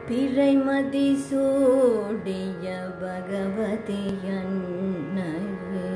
பிறைமதி சூடிய பகவதி அன்னையே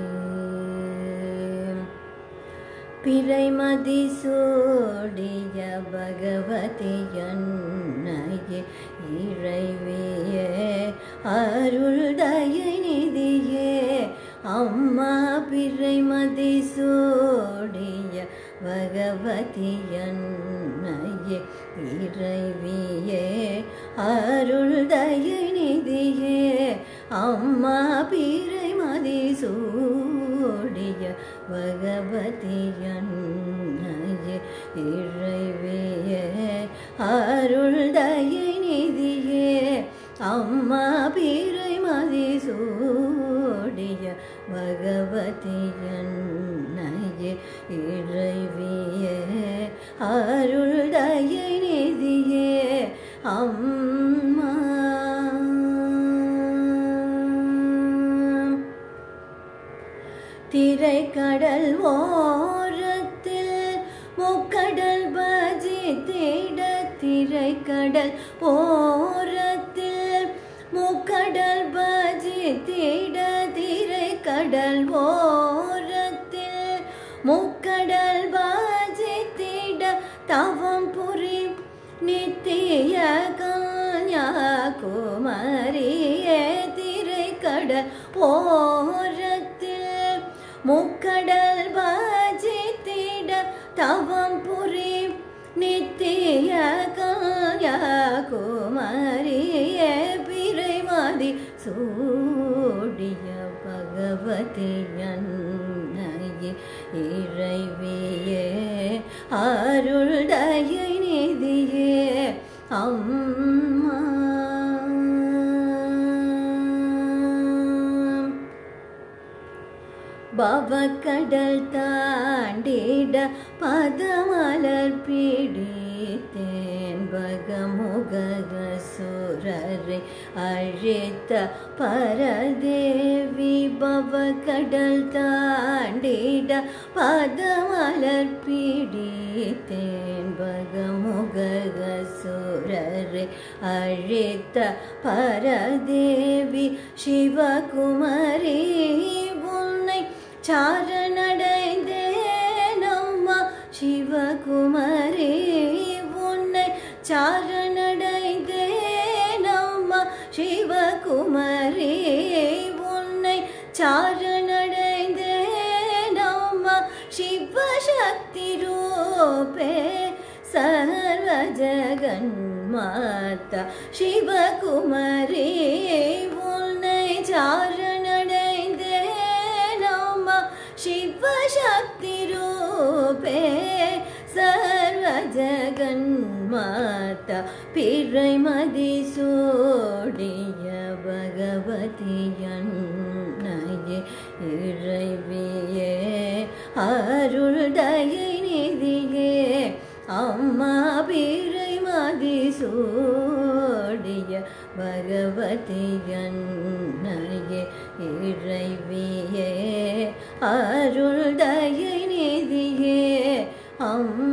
பிறைமதி சூடிய பகவதி அன்னையே இறைவியே அருள் தயநிதியே அம்மா பிறைமதி சூடிய பகவதி அன்னையே இறைவியே அருள் தயநிதியே அம்மா பிறைமதி சூடிய பகவதி அன்னையே இறைவியே அருள் தயநிதியே அம்மா பிறைமதி சூடிய பகவதி அன்னையே இறைவியே அருள் தயநிதியே அம்மா திரைக்கடல் ஓரத்தில் முக்கடல் பஜித்திட திரைக்கடல் ஓரத்தில் முக்கடல் பஜித்திட திரைக்கடல் ஓரத்தில் முக்கடல் பஜித்திட தவம் புரி நித்திய கன்யாகுமரியே திரைக்கடல் ஓரத்தில் முக்கடல் பாஜித்திட தவம் புரி நித்திய கன்யாகுமரியே பிறைமதி சூடிய பகவதி அன்னையே இறைவியே அருள் தயநிதியே அம்மா பவக்கடல் தாண்டிட பதமலர் பிடித்தேன் பகமுகசுரரை அழித்த பரதேவி பவக்கடல் தாண்டிட பதமலர் பிடித்தேன் பகமுகசுரரை அழித்த பரதேவி சிவகுமரி உன்னை சாரணடைந்தேன் அம்மா சிவகுமரி உன்னை சாரணடைந்தேன் அம்மா சிவகுமரி உன்னை சாரணடைந்தேன் அம்மா சிவசக்தி ரூபே சர்வ ஜகன்மாதா சிவகுமரி உன்னை சாரணடைந்தேன் அம்மா சிவசக்தி ரூபே சர்வ ஜகன்மாதா பிறைமதி சூடிய பகவதி அன்னையே இறைவியே அருள் தயநிதியே அம்மா பிறைமதி சூடிய பகவதி அன்னையே இறைவியே அருள் தயநிதியே அம்மா